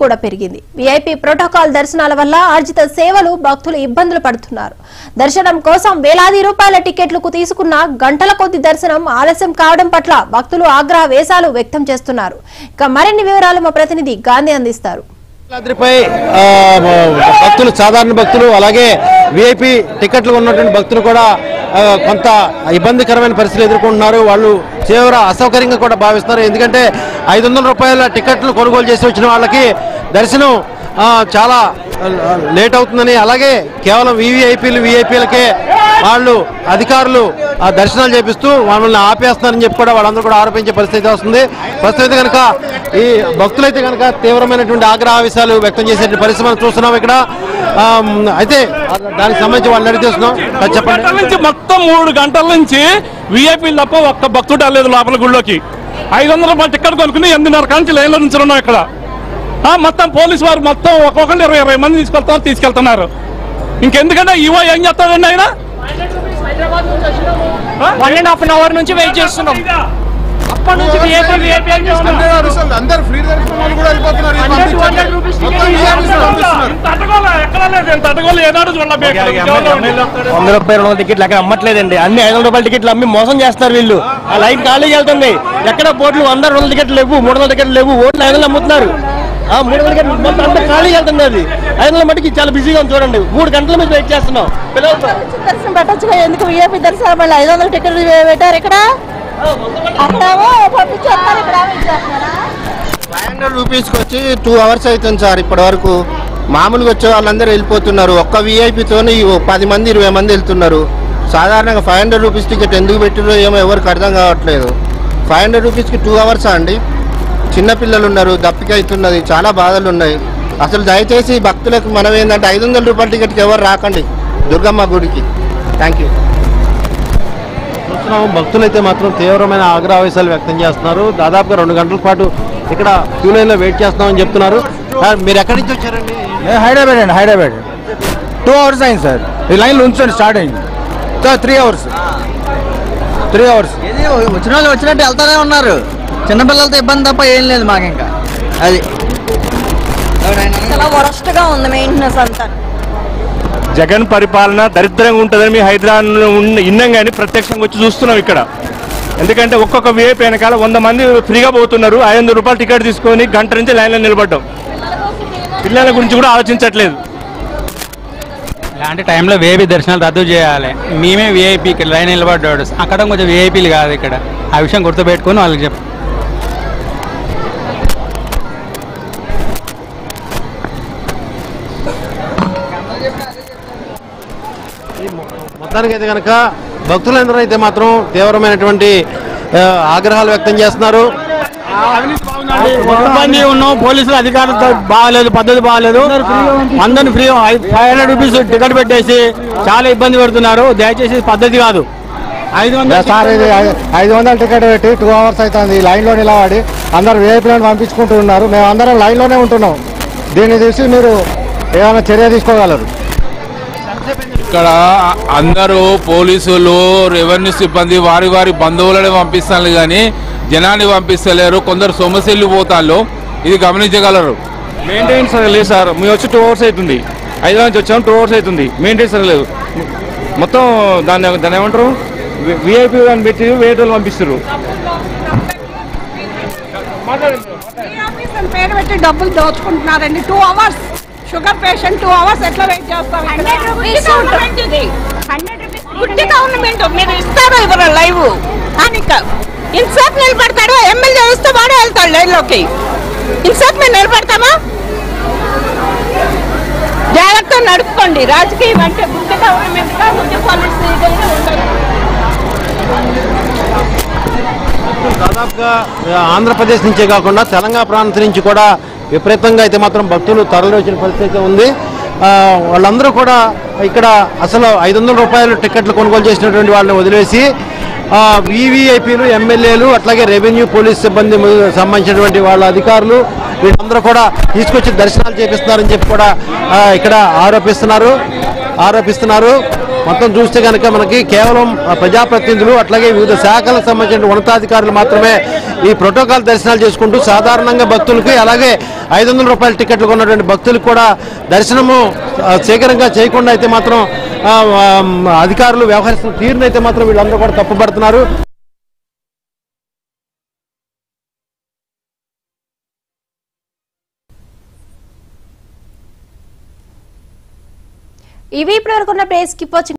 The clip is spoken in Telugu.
కూడా పెరిగింది వీఐపీ ప్రోటోకాల్ దర్శనాల వల్ల ఆర్జిత సేవలు భక్తులు ఇబ్బందులు పడుతున్నారు దర్శనం కోసం వేలాది రూపాయల టికెట్లకు తీసుకున్న గంటల కొద్ది దర్శనం ఆలస్యం కావడం పట్ల భక్తులు ఆగ్రహ వేశాలు వ్యక్తం చేస్తున్నారు ఇక మరిన్ని వివరాలు మా ప్రతినిధి గాంధీ అందిస్తారు యాదాద్రిపై ఆ, భక్తులు సాధారణ భక్తులు అలాగే విఐపి టికెట్లు ఉన్నటువంటి భక్తులు కూడా ఆ, కొంత ఇబ్బందికరమైన పరిస్థితులు ఎదుర్కొంటున్నారు వాళ్ళు తీవ్ర అసౌకర్యంగా కూడా భావిస్తున్నారు ఎందుకంటే ఐదు వందల రూపాయల టికెట్లు కొనుగోలు చేసి వచ్చిన వాళ్ళకి దర్శనం ఆ, చాలా ఆ, లేట్ అవుతుందని అలాగే కేవలం వివిఐపీలు విఐపీలకే వాళ్ళు అధికారులు ఆ దర్శనాలు చేపిస్తూ వాళ్ళని ఆపేస్తున్నారని చెప్పి కూడా వాళ్ళందరూ కూడా ఆరోపించే పరిస్థితి వస్తుంది ప్రస్తుతం అయితే కనుక ఈ భక్తులైతే కనుక తీవ్రమైనటువంటి ఆగ్రహావేశాలు వ్యక్తం చేసే పరిస్థితి మనం చూస్తున్నాం ఇక్కడ ఆ, అయితే దానికి సంబంధించి వాళ్ళని అడిగి తెలుస్తున్నాం అది చెప్పండి గంటల నుంచి మొత్తం మూడు గంటల నుంచి విఐపీ తప్ప ఒక్క భక్తుడు రాలేదు లోపల గుళ్ళోకి ఐదు వందల రూపాయలు టికెట్ కొనుక్కుని ఎనిమిదిన్నర కాంచి లైన్లో నుంచి ఉన్నాం ఇక్కడ ఆ, మొత్తం పోలీసు వారు మొత్తం ఒక్కొక్కరు ఇరవై ఇరవై మంది తీసుకెళ్తారు తీసుకెళ్తున్నారు ఇంకెందుకంటే ఇవో ఏం చేస్తాడండి ఆయన one and half an hour నుంచి వెయిట్ చేస్తున్నాం అప్పటి నుంచి VIP, VIP అని చేస్తున్నాం. అందరు ఫ్రీ దర్శనం వాళ్ళు కూడా వెళ్ళిపోతున్నారు ఇది 100, 200 పంపించండి. రూపీస్ మొత్తం టికెట్ VIPs ని పంపిస్తున్నారు. ఇంత అడ్డగోలు ఎక్కడా లేదు ఇంత అడ్డగోలు ఏనాడు చూడలేదు వంద రూపాయల వందల టికెట్లు అక్కడ అమ్మట్లేదండి అన్ని ఐదు వందల రూపాయల టికెట్లు అమ్మి మోసం చేస్తారు వీళ్ళు ఆ లైన్ ఖాళీకి వెళ్తుంది ఎక్కడ బోట్లు వంద రెండు వందల టికెట్లు లేవు మూడు వందల టికెట్లు లేవు ఓట్లు ఐదు వందలు అమ్ముతున్నారు ఆ మూడు వందల టికెట్లు మొత్తం అంతా ఖాళీకి వెళ్తుంది అది ఐదు వందల మటుకి చాలా బిజీగా ఉంది చూడండి మూడు గంటల మీద వెయిట్ చేస్తున్నాం పిల్లలతో దర్శనం పెట్టచ్చుగా ఎందుకు విఐపి దర్శనం మళ్ళీ ఐదు వందల టికెట్లు పెట్టారు ఇక్కడ అక్కడేమో పంపించేస్తారు ఇక్కడ ఏమో ఇచ్చేస్తున్నారా? ఫైవ్ హండ్రెడ్ రూపీస్కి వచ్చి టూ అవర్స్ అవుతుంది సార్ ఇప్పటి వరకు మామూలుగా వచ్చే వాళ్ళందరూ వెళ్ళిపోతున్నారు ఒక్క వీఐపీతోని పది మంది ఇరవై మంది వెళ్తున్నారు సాధారణంగా ఫైవ్ హండ్రెడ్ రూపీస్ టికెట్ ఎందుకు పెట్టిరో ఏమో ఎవరికి అర్థం కావట్లేదు ఫైవ్ హండ్రెడ్ రూపీస్కి టూ అవర్స్ అండి చిన్నపిల్లలు ఉన్నారు దప్పిక అవుతున్నది చాలా బాధలు ఉన్నాయి అసలు దయచేసి భక్తులకు మనం ఏంటంటే ఐదు వందల రూపాయల టికెట్కి ఎవరు రాకండి దుర్గమ్మ గుడికి థ్యాంక్ యూ చూస్తున్నాం భక్తులైతే మాత్రం తీవ్రమైన ఆగ్రహావేశాలు వ్యక్తం చేస్తున్నారు దాదాపుగా రెండు గంటల పాటు ఇక్కడ క్యూ లైన్ లో వెయిట్ చేస్తున్నామని చెప్తున్నారు సార్, మీరు ఎక్కడి నుంచి వచ్చారండి హైదరాబాద్ అండి హైదరాబాద్ టూ అవర్స్ అయింది సార్ ఈ లైన్లో ఉంచండి స్టార్ట్ అయింది త్రీ అవర్స్ త్రీ అవర్స్ వచ్చిన వాళ్ళు వచ్చినట్టు వెళ్తానే ఉన్నారు చిన్నపిల్లలతో ఇబ్బంది తప్ప ఏం లేదు మాకు ఇంకా అది చాలా వరస్ట్ గా ఉంది మెయింటెనెన్స్ అంతా జగన్ పరిపాలన దరిద్రంగా ఉంటుందని మీ హైదరాబాద్ ఇన్నాం కానీ ప్రత్యక్షంగా వచ్చి చూస్తున్నాం ఇక్కడ ఎందుకంటే ఒక్కొక్క విఐపీ వెనకాల వంద మంది ఫ్రీగా పోతున్నారు ఐదు వందల రూపాయలు టికెట్ తీసుకొని గంట నుంచి లైన్లో నిలబడ్డాం పిల్లల గురించి కూడా ఆలోచించట్లేదు ఇలాంటి టైంలో విఐపి దర్శనాలు రద్దు చేయాలి మేమే విఐపీకి లైన్ నిలబడ్డాడు అక్కడ కొంచెం విఐపీలు కాదు ఇక్కడ ఆ విషయం గుర్తుపెట్టుకొని వాళ్ళకి చెప్పు మొత్తానికి అయితే కనుక భక్తులందరూ అయితే మాత్రం తీవ్రమైనటువంటి ఆ, ఆగ్రహాలు వ్యక్తం చేస్తున్నారు మంది ఉన్నాం పోలీసులు అధికారులతో బాగాలేదు పద్ధతి బాగాలేదు అందరిని free five hundred rupees ticket పెట్టేసి చాలా ఇబ్బంది పెడుతున్నారు దయచేసి ఇది పద్ధతి కాదు ఐదు వందల సార్ ఇది ఐ- ఐదు వందల టికెట్ పెట్టి టూ అవర్స్ అవుతుంది లైన్లో నిలబడి అందరు విఐపీలను పంపించుకుంటూ ఉన్నారు మేము అందరం లైన్లోనే ఉంటున్నాం దీన్ని చూసి మీరు ఏమైనా చర్య తీసుకోగలరు ఇక్కడ అందరూ పోలీసులు రెవెన్యూ సిబ్బంది వారి వారి బంధువులని పంపిస్తాను కానీ జనాన్ని పంపిస్తలేరు కొందరు సొమ్మసిల్లు పోతాళ్ళు ఇది గమనించగలరు మెయింటెనెన్స్ అనేది లేదు సార్ మేము వచ్చి టూ అవర్స్ అవుతుంది హైదరాబాద్ నుంచి వచ్చాము టూ అవర్స్ అవుతుంది మెయింటెనెన్స్ అనేది లేదు మొత్తం దాన్ని దాన్ని ఏమంటారు విఐపీ అని పెట్టి వేరే పంపిస్తారు ఆఫీస్ పేరు పెట్టి డబ్బులు దోచుకుంటున్నారండి two hours sugar patient two hours ఎట్లా వెయిట్ చేస్తాం గుడ్డి గవర్నమెంట్ మీరు ఇస్తారో ఇవ్వరు లైవ్ కానీ ఇన్సేపు నిలబడతాడు ఎమ్మెల్యే ఇస్తే వాడే వెళ్తాడు లైన్లోకి ఇన్సేపు మేము నిలబడతామా జాగ్రత్త నడుపుకోండి రాజకీయం అంటే గుడ్డి గవర్నమెంట్ గుడ్డి పాలసీ ఉండదు దాదాపుగా ఆ, ఆంధ్రప్రదేశ్ నుంచే కాకుండా తెలంగాణ ప్రాంతం నుంచి కూడా విపరీతంగా అయితే మాత్రం భక్తులు తరలి వచ్చిన పరిస్థితి అయితే ఉంది ఆ, వాళ్ళందరూ కూడా ఇక్కడ అసలు ఐదు వందల రూపాయలు టికెట్లు కొనుగోలు చేసినటువంటి వాళ్ళని వదిలేసి వివిఐపీలు ఎమ్మెల్యేలు అట్లాగే రెవెన్యూ పోలీస్ సిబ్బంది ము- సంబంధించినటువంటి వాళ్ళ అధికారులు వీళ్ళందరూ కూడా తీసుకొచ్చి దర్శనాలు చేపిస్తున్నారని చెప్పి కూడా ఆ, ఇక్కడ ఆరోపిస్తున్నారు ఆరోపిస్తున్నారు మొత్తం చూస్తే కనుక మనకి కేవలం ఆ, ప్రజాప్రతినిధులు అట్లాగే వివిధ శాఖలకు సంబంధించిన ఉన్నతాధికారులు మాత్రమే ఈ ప్రోటోకాల్ దర్శనాలు చేసుకుంటూ సాధారణంగా భక్తులకి అలాగే ఐదు వందల రూపాయల టికెట్లు కొన్నటువంటి భక్తులకు కూడా దర్శనము ఆ, శీఘ్రంగా చేయకుండా అయితే మాత్రం ఆ, ఆ, అధికారులు వ్యవహరిస్తున్న తీరునైతే మాత్రం వీళ్ళందరూ కూడా తప్పుపడుతున్నారు ఇవి ఇప్పటివరకు ఉన్న ప్లేస్ కి వాచింగ్